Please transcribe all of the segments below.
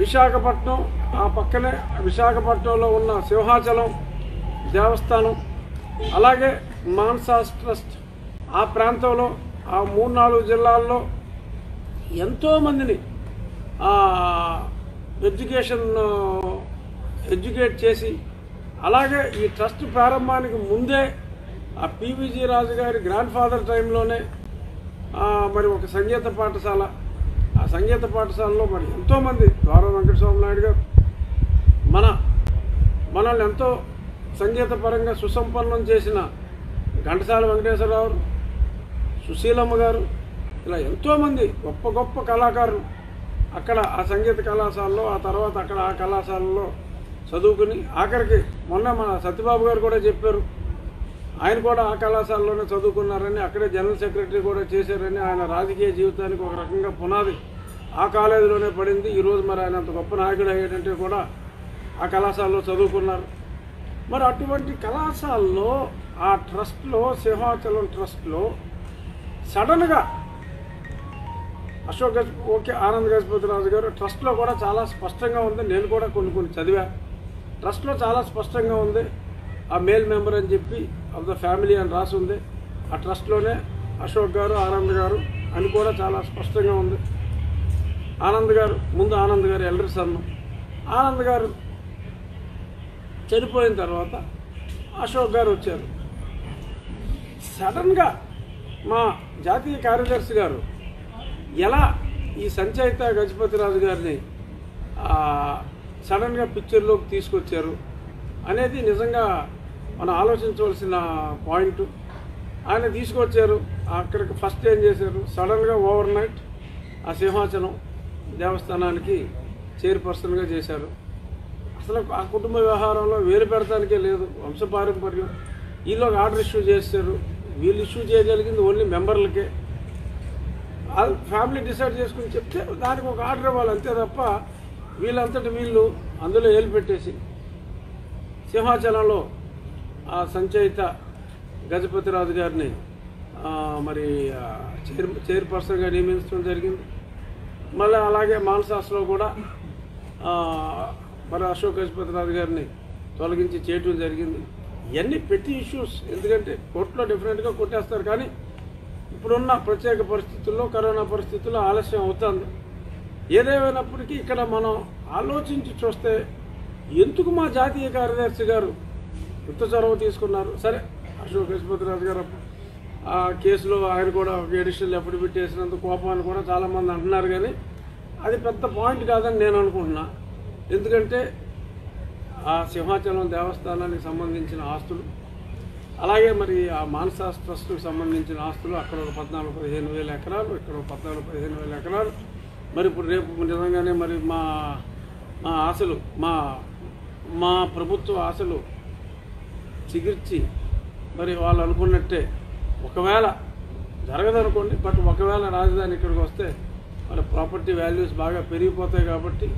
విశాఖపట్నం ఆ పక్కనే విశాఖపట్నంలో ఉన్న సింహాచలం దేవస్థానం అలాగే మాన్సాస్ ట్రస్ట్ ఆ ప్రాంతంలో ఆ మూడు నాలుగు జిల్లాల్లో ఎంతోమందిని ఎడ్యుకేషన్ ఎడ్యుకేట్ చేసి అలాగే ఈ ట్రస్ట్ ప్రారంభానికి ముందే ఆ పివిజి రాజు గారి గ్రాండ్ ఫాదర్ టైంలోనే ఆ, మరి ఒక సంగీత పాఠశాల ఆ సంగీత పాఠశాలలో మరి ఎంతోమంది ద్వార వెంకటస్వామి నాయుడు గారు మన మనల్ని ఎంతో సంగీత పరంగా సుసంపన్నం చేసిన ఘంటసాల వెంకటేశ్వరరావు సుశీలమ్మ గారు ఇలా ఎంతోమంది గొప్ప గొప్ప కళాకారులు అక్కడ ఆ సంగీత కళాశాలలో ఆ తర్వాత అక్కడ ఆ కళాశాలలో చదువుకుని ఆఖరికి మొన్న మన సత్యబాబు గారు కూడా చెప్పారు ఆయన కూడా ఆ కళాశాలలోనే చదువుకున్నారని అక్కడే జనరల్ సెక్రటరీ కూడా చేశారని ఆయన రాజకీయ జీవితానికి ఒక రకంగా పునాది ఆ కాలేజీలోనే పడింది ఈరోజు మరి ఆయన అంత గొప్ప నాయకుడు అయ్యేటంటే కూడా ఆ కళాశాలలో చదువుకున్నారు మరి అటువంటి కళాశాలలో ఆ ట్రస్ట్లో సింహాచలం ట్రస్ట్లో సడన్గా అశోక్ గజ ఓకే ఆనంద్ గజపతి రాజు గారు ట్రస్ట్లో కూడా చాలా స్పష్టంగా ఉంది నేను కూడా కొన్ని కొన్ని చదివా ట్రస్ట్లో చాలా స్పష్టంగా ఉంది ఆ మేల్ మెంబర్ అని చెప్పి ఆఫ్ ద ఫ్యామిలీ అని రాసి ఉంది ఆ ట్రస్ట్లోనే అశోక్ గారు ఆనంద్ గారు అని కూడా చాలా స్పష్టంగా ఉంది ఆనంద్ గారు ముందు ఆనంద్ గారు ఎల్డర్ సన్ను ఆనంద్ గారు చనిపోయిన తర్వాత అశోక్ గారు వచ్చారు సడన్గా మా జాతీయ కార్యదర్శి గారు ఎలా ఈ సంచయిత గజపతిరాజు గారిని ఆ, సడన్గా పిక్చర్లోకి తీసుకొచ్చారు అనేది నిజంగా మనం ఆలోచించవలసిన పాయింట్ ఆయన తీసుకొచ్చారు అక్కడికి ఫస్ట్ ఏం చేశారు సడన్గా ఓవర్ నైట్ ఆ సింహాచలం దేవస్థానానికి చైర్పర్సన్గా చేశారు అసలు ఆ కుటుంబ వ్యవహారంలో వేలు పెడతానికే లేదు వంశపారంపర్యం వీళ్ళు ఒక ఆర్డర్ ఇష్యూ చేశారు వీళ్ళు ఇష్యూ చేయగలిగింది ఓన్లీ మెంబర్లకే వాళ్ళ ఫ్యామిలీ డిసైడ్ చేసుకుని చెప్తే దానికి ఒక ఆర్డర్ ఇవ్వాలి అంతే తప్ప వీళ్ళంతటి వీళ్ళు అందులో ఏలు పెట్టేసి సింహాచలంలో ఆ సంచయిత గజపతిరాజు గారిని ఆ, మరి ఆ, చైర్ చైర్పర్సన్గా నియమించడం జరిగింది మళ్ళీ అలాగే మానసాస్లో కూడా ఆ, మరి అశోక్ గజపతిరాజు గారిని తొలగించి చేయటం జరిగింది ఇవన్నీ పెట్టి ఇష్యూస్ ఎందుకంటే కోర్టులో డెఫినెట్గా కొట్టేస్తారు కానీ ఇప్పుడున్న ప్రత్యేక పరిస్థితుల్లో కరోనా పరిస్థితుల్లో ఆలస్యం అవుతుంది ఏదేమైనప్పటికీ ఇక్కడ మనం ఆలోచించి చూస్తే ఎందుకు మా జాతీయ కార్యదర్శి గారు ఇంత చొరవ తీసుకున్నారు సరే అశోక్ గజపతిరాజు గారు అప్పుడు ఆ కేసులో ఆయన కూడా ఒక ఎడిషనల్ ఎఫిడవిట్ వేసినందుకు కోపాన్ని కూడా చాలామంది అంటున్నారు కానీ అది పెద్ద పాయింట్ కాదని నేను అనుకుంటున్నా ఎందుకంటే ఆ సింహాచలం దేవస్థానానికి సంబంధించిన ఆస్తులు అలాగే మరి ఆ మానసాస్ ట్రస్ట్కి సంబంధించిన ఆస్తులు అక్కడ ఒక పద్నాలుగు పదిహేను వేల ఎకరాలు ఇక్కడ ఒక పద్నాలుగు పదిహేను వేల ఎకరాలు మరి ఇప్పుడు రేపు నిజంగానే మరి మా మా ఆశలు మా మా ప్రభుత్వ ఆశలు చిగిర్చి మరి వాళ్ళు అనుకున్నట్టే ఒకవేళ జరగదనుకోండి బట్ ఒకవేళ రాజధాని ఇక్కడికి వస్తే మరి ప్రాపర్టీ వాల్యూస్ బాగా పెరిగిపోతాయి కాబట్టి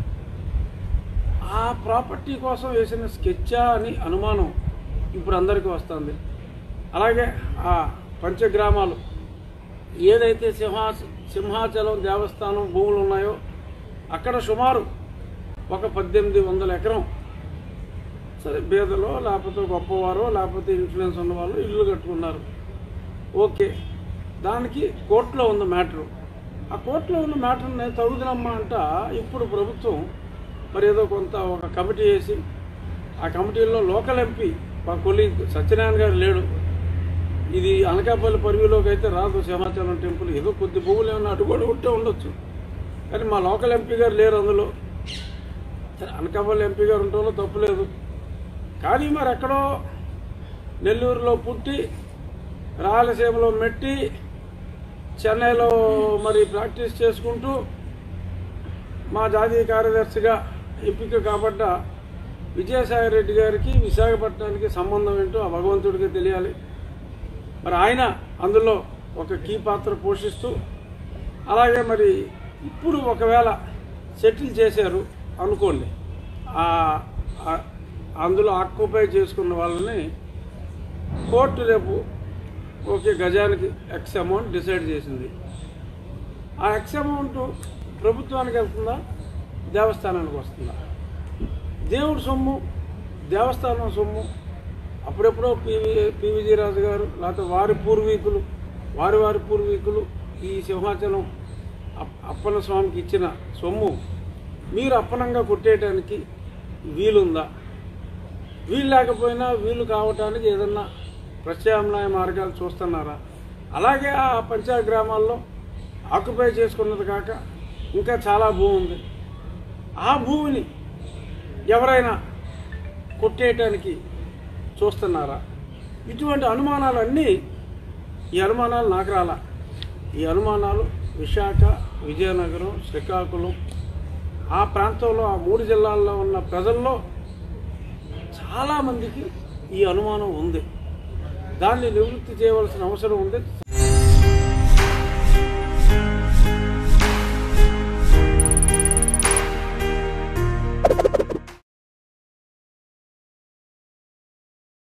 ఆ ప్రాపర్టీ కోసం వేసిన స్కెచ్చా అని అనుమానం ఇప్పుడు అందరికీ వస్తుంది అలాగే ఆ పంచగ్రామాలు ఏదైతే సింహా సింహాచలం దేవస్థానం భూములు ఉన్నాయో అక్కడ సుమారు ఒక పద్దెనిమిది వందల ఎకరం సరే బీదలో లేకపోతే గొప్పవారో లేకపోతే ఇన్ఫ్లుయెన్స్ ఉన్నవాళ్ళు ఇల్లు కట్టుకున్నారు ఓకే దానికి కోర్టులో ఉన్న మ్యాటరు ఆ కోర్టులో ఉన్న మ్యాటర్ని తగుదనమ్మా అంట ఇప్పుడు ప్రభుత్వం మరి ఏదో కొంత ఒక కమిటీ వేసి ఆ కమిటీలో లోకల్ ఎంపీ మా కొలీగ్ సత్యనారాయణ గారు లేడు ఇది అనకాపల్లి పరివిలోకి అయితే రాదు సింహాచలం టెంపుల్ ఏదో కొద్ది భూములు ఏమన్నా అటు కూడా ఉంటే ఉండొచ్చు కానీ మా లోకల్ ఎంపీ గారు లేరు అందులో సరే అనకాపల్లి ఎంపీ గారు ఉండటంలో తప్పులేదు కానీ మరి ఎక్కడో నెల్లూరులో పుట్టి రాయలసీమలో మెట్టి చెన్నైలో మరి ప్రాక్టీస్ చేసుకుంటూ మా జాతీయ కార్యదర్శిగా ఎంపిక కాబట్ట విజయసాయి రెడ్డి గారికి విశాఖపట్నానికి సంబంధం ఏంటో ఆ భగవంతుడికి తెలియాలి మరి ఆయన అందులో ఒక కీ పాత్ర పోషిస్తూ అలాగే మరి ఇప్పుడు ఒకవేళ సెటిల్ చేశారు అనుకోండి ఆ- ఆ- అందులో ఆక్యుపై చేసుకున్న వాళ్ళని కోర్టు రేపు ఓకే గజానికి ఎక్స్ అమౌంట్ డిసైడ్ చేసింది ఆ ఎక్స్ అమౌంట్ ప్రభుత్వానికి వెళ్తుందా దేవస్థానానికి వస్తుందా దేవుడి సొమ్ము దేవస్థానం సొమ్ము అప్పుడెప్పుడో పివి పివిజి రాజు గారు లేకపోతే వారి పూర్వీకులు వారి వారి పూర్వీకులు ఈ సింహాచలం అప్- అప్పన్న స్వామికి ఇచ్చిన సొమ్ము మీరు అప్పనంగా కొట్టేయడానికి వీలుందా వీలు లేకపోయినా వీలు కావటానికి ఏదన్నా ప్రత్యామ్నాయ మార్గాలు చూస్తున్నారా అలాగే ఆ పంచాయత్ గ్రామాల్లో ఆక్యుపై చేసుకున్నది కాక ఇంకా చాలా భూమి ఉంది ఆ భూమిని ఎవరైనా కొట్టేయటానికి చూస్తున్నారా ఇటువంటి అనుమానాలన్నీ ఈ అనుమానాలు నాకు రాలా ఈ అనుమానాలు విశాఖ విజయనగరం శ్రీకాకుళం ఆ ప్రాంతంలో ఆ మూడు జిల్లాల్లో ఉన్న ప్రజల్లో చాలామందికి ఈ అనుమానం ఉంది దాన్ని నివృత్తి చేయవలసిన అవసరం ఉంది